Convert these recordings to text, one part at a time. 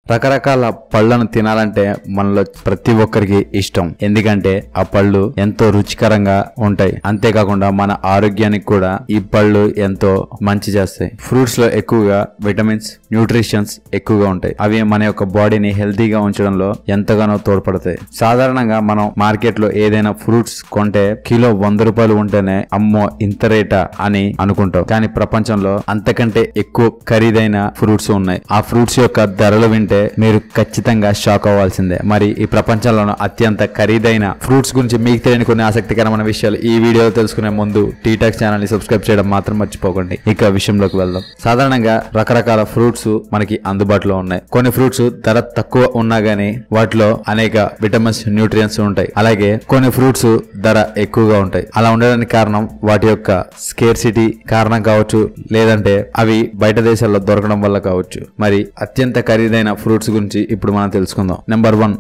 రకరకాల పళ్ళను తినాలంటే మనలో ప్రతి ఒక్కరికి ఇష్టం ఎందుకంటే ఆ పళ్ళు ఎంతో రుచికరంగా ఉంటాయి అంతేకాకుండా మన ఆరోగ్యానికి కూడా ఈ పళ్ళు ఎంతో మంచి చేస్తాయి ఫ్రూట్స్ లో ఎక్కువగా విటమిన్స్ న్యూట్రిషన్స్ ఎక్కువగా ఉంటాయి అవి మన యొక్క బాడీని హెల్తీగా ఉంచడంలో ఎంతగానో తోడ్పడతాయి సాధారణంగా మనం మార్కెట్ లో ఏదైనా ఫ్రూట్స్ కొంటే కిలో వంద రూపాయలు ఉంటేనే అమ్మో ఇంత రేటా అని అనుకుంటాం కానీ ప్రపంచంలో అంతకంటే ఎక్కువ ఖరీదైన ఫ్రూట్స్ ఉన్నాయి ఆ ఫ్రూట్స్ యొక్క ధరలు వింటే మీరు ఖచ్చితంగా షాక్ అవ్వాల్సిందే మరి ఈ ప్రపంచంలోనూ అత్యంత ఖరీదైన ఫ్రూట్స్ గురించి మీకు తెలియని కొన్ని ఆసక్తికరమైన విషయాలు ఈ వీడియోలో తెలుసుకునే ముందు టీటాక్ ఛానల్ ని సబ్స్క్రైబ్ చేయడం మాత్రం మర్చిపోకండి ఇక విషయంలోకి వెళ్దాం సాధారణంగా రకరకాల ఫ్రూట్స్ మనకి అందుబాటులో ఉన్నాయి కొన్ని ఫ్రూట్స్ ధర తక్కువ ఉన్నా గానీ వాటిలో అనేక విటమిన్స్ న్యూట్రియన్స్ ఉంటాయి అలాగే కొన్ని ఫ్రూట్స్ ధర ఎక్కువగా ఉంటాయి అలా ఉండడానికి కారణం వాటి యొక్క స్కేర్సిటీ కారణం కావచ్చు లేదంటే అవి బయట దేశాల్లో దొరకడం వల్ల కావచ్చు మరి అత్యంత ఖరీదైన ఫ్రూట్స్ గురించి ఇప్పుడు మనం తెలుసుకుందాం number one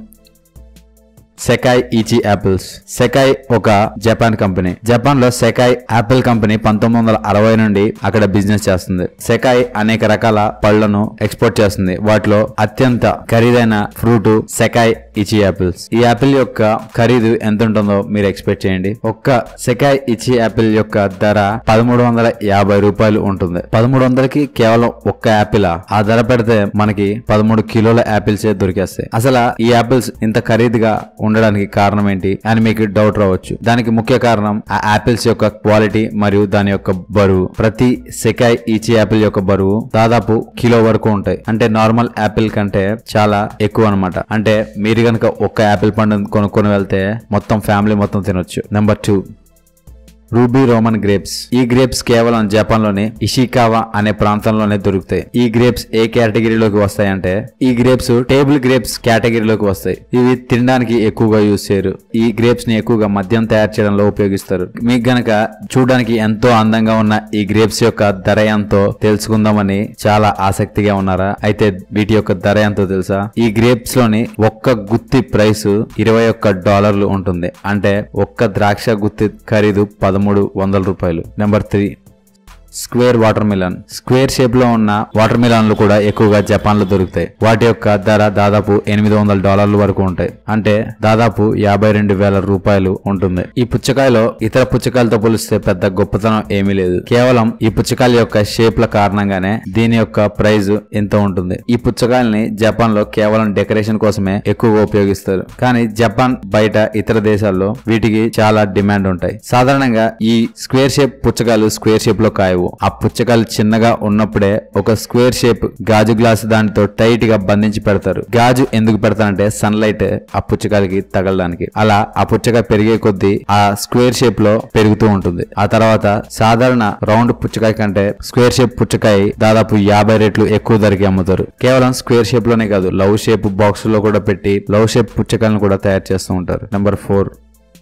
Sekai Ichi apples Sekai ఒక జపాన్ కంపెనీ జపాన్ లో సెకాయ్ యాపిల్ కంపెనీ పంతొమ్మిది వందల అరవై నుండి అక్కడ బిజినెస్ చేస్తుంది సెకాయ్ అనేక రకాల పళ్లను ఎక్స్పోర్ట్ చేస్తుంది వాటిలో అత్యంత ఖరీదైన ఫ్రూట్ సెకాయ్ ఇచి యాపిల్స్ ఈ యాపిల్ యొక్క ఖరీదు ఎంత ఉంటుందో మీరు ఎక్స్పెక్ట్ చేయండి ఒక్క సెకాయ్ ఇచి యాపిల్ యొక్క ధర పదమూడు వందల యాభై రూపాయలు ఉంటుంది పదమూడు వందలకి కేవలం ఒక్క యాపిల్ ఆ ధర పెడితే మనకి పదమూడు కిలోల యాపిల్స్ దొరికేస్తాయి అసలు ఈ యాపిల్స్ ఇంత ఖరీదుగా ఉండడానికి కారణం ఏంటి అని మీకు డౌట్ రావచ్చు దానికి ముఖ్య కారణం ఆ యాపిల్స్ యొక్క క్వాలిటీ మరియు దాని యొక్క బరువు ప్రతి సెకాయ్ ఈచి యాపిల్ యొక్క బరువు దాదాపు కిలో వరకు ఉంటాయి అంటే నార్మల్ యాపిల్ కంటే చాలా ఎక్కువ అన్నమాట అంటే మీరు కనుక ఒక్క యాపిల్ పండు కొనుక్కొని వెళ్తే మొత్తం ఫ్యామిలీ మొత్తం తినొచ్చు number two Ruby Roman grapes ఈ గ్రేప్స్ కేవలం జపాన్ లోని ఇషికావా అనే ప్రాంతంలోనే దొరుకుతాయి ఈ గ్రేప్స్ ఏ కేటగిరీలోకి వస్తాయంటే ఈ గ్రేప్స్ టేబుల్ గ్రేప్స్ కేటగిరీలోకి వస్తాయి ఇవి తినడానికి ఎక్కువగా యూజ్ చేయరు ఈ గ్రేప్స్ ని ఎక్కువగా మద్యం తయారు చేయడంలో ఉపయోగిస్తారు మీకు గనక చూడడానికి ఎంతో అందంగా ఉన్న ఈ గ్రేప్స్ యొక్క ధర ఎంతో తెలుసుకుందామని చాలా ఆసక్తిగా ఉన్నారా అయితే వీటి యొక్క ధర ఎంతో తెలుసా ఈ గ్రేప్స్ లోని ఒక్క గుత్తి ప్రైస్ ఇరవై ఒక్క డాలర్లు ఉంటుంది అంటే ఒక్క ద్రాక్ష గుత్తి ఖరీదు పదమూడు వందల రూపాయలు number three square watermelon square shape లో ఉన్న వాటర్ మిలన్లు కూడా ఎక్కువగా జపాన్ లో దొరుకుతాయి వాటి యొక్క ధర దాదాపు ఎనిమిది వందల డాలర్ల వరకు ఉంటాయి అంటే దాదాపు యాభై రెండు వేల రూపాయలు ఉంటుంది ఈ పుచ్చకాయలో ఇతర పుచ్చకాయలతో పోలిస్తే పెద్ద గొప్పతనం ఏమీ లేదు కేవలం ఈ పుచ్చకాయల యొక్క షేప్ల కారణంగానే దీని యొక్క ప్రైజ్ ఎంత ఉంటుంది ఈ పుచ్చకాయల్ని జపాన్ లో కేవలం డెకరేషన్ కోసమే ఎక్కువగా ఉపయోగిస్తారు కానీ జపాన్ బయట ఇతర దేశాల్లో వీటికి చాలా డిమాండ్ ఉంటాయి సాధారణంగా ఈ స్క్వేర్ షేప్ పుచ్చకాయలు స్క్వేర్ షేప్ లో కాయవు ఆ పుచ్చకాయలు చిన్నగా ఉన్నప్పుడే ఒక స్క్వేర్ షేప్ గాజు గ్లాస్ దానితో టైట్ గా బంధించి పెడతారు గాజు ఎందుకు పెడతారంటే సన్లైట్ ఆ పుచ్చకాయలకి తగలడానికి అలా ఆ పుచ్చకాయ పెరిగే కొద్దీ ఆ స్క్వేర్ షేప్ లో పెరుగుతూ ఉంటుంది ఆ తర్వాత సాధారణ రౌండ్ పుచ్చకాయ కంటే స్క్వేర్ షేప్ పుచ్చకాయ దాదాపు యాభై రెట్లు ఎక్కువ ధరకి అమ్ముతారు కేవలం స్క్వేర్ షేప్ లోనే కాదు లవ్ షేప్ బాక్స్ లో కూడా పెట్టి లవ్ షేప్ పుచ్చకాయలను కూడా తయారు చేస్తూ ఉంటారు number four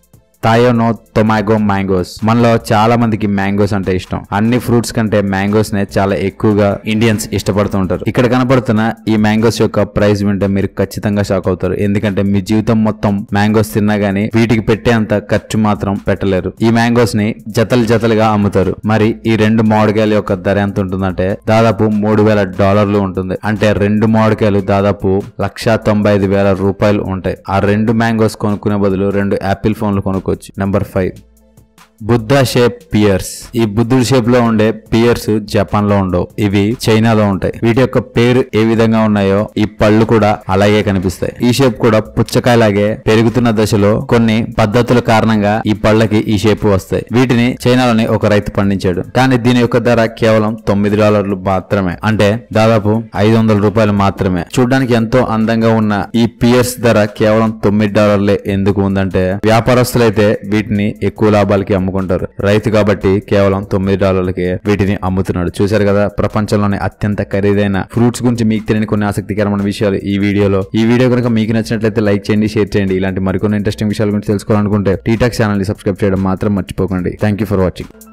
Taiyo no Tamago mangoes మనలో చాలా మందికి మ్యాంగోస్ అంటే ఇష్టం అన్ని ఫ్రూట్స్ కంటే మ్యాంగోస్ నే చాలా ఎక్కువగా ఇండియన్స్ ఇష్టపడుతూ ఉంటారు ఇక్కడ కనపడుతున్న ఈ మ్యాంగోస్ యొక్క ప్రైస్ వింటే మీరు ఖచ్చితంగా షాక్ అవుతారు ఎందుకంటే మీ జీవితం మొత్తం మ్యాంగోస్ తిన్నా గానీ వీటికి పెట్టేంత ఖర్చు మాత్రం పెట్టలేరు ఈ మ్యాంగోస్ ని జతలు జతలుగా అమ్ముతారు మరి ఈ రెండు మామిడికాయల యొక్క ధర ఎంత ఉంటుందంటే దాదాపు మూడు వేల డాలర్లు ఉంటుంది అంటే రెండు మామిడికాయలు దాదాపు లక్ష తొంభై ఐదు వేల రూపాయలు ఉంటాయి ఆ రెండు మ్యాంగోస్ కొనుక్కునే బదులు రెండు యాపిల్ ఫోన్లు కొనుక్కోవచ్చు number five Buddha shape pears ఈ బుద్ధుడి షేప్ లో ఉండే పియర్స్ జపాన్ లో ఉండవు ఇవి చైనాలో ఉంటాయి వీటి యొక్క పేరు ఏ విధంగా ఉన్నాయో ఈ పళ్ళు కూడా అలాగే కనిపిస్తాయి ఈ షేప్ కూడా పుచ్చకాయలాగే పెరుగుతున్న దశలో కొన్ని పద్ధతుల కారణంగా ఈ పళ్ళకి ఈ షేప్ వస్తాయి వీటిని చైనాలోని ఒక రైతు పండించాడు కానీ దీని యొక్క ధర కేవలం తొమ్మిది డాలర్లు మాత్రమే అంటే దాదాపు ఐదు వందల రూపాయలు మాత్రమే చూడడానికి ఎంతో అందంగా ఉన్న ఈ పియర్స్ ధర కేవలం తొమ్మిది డాలర్లే ఎందుకు ఉందంటే వ్యాపారస్తులైతే వీటిని ఎక్కువ లాభాలకి అమ్ముకుంటారు రైతు కాబట్టి కేవలం తొమ్మిది డాలర్లకి వీటిని అమ్ముతున్నాడు చూశారు కదా ప్రపంచంలోనే అత్యంత ఖరీదైన ఫ్రూట్స్ గురించి మీకు తెలియని కొన్ని ఆసక్తికరమైన విషయాలు ఈ వీడియోలో ఈ వీడియో కనుక మీకు నచ్చినట్లయితే లైక్ చేయండి షేర్ చేయండి ఇలాంటి మరికొన్ని ఇంట్రెస్టింగ్ విషయాల గురించి తెలుసుకోవాలనుకుంటే టీటాక్ ఛానల్ ని సబ్స్క్రైబ్ చేయడం మాత్రం మర్చిపోకండి థ్యాంక్ యూ ఫర్ వాచింగ్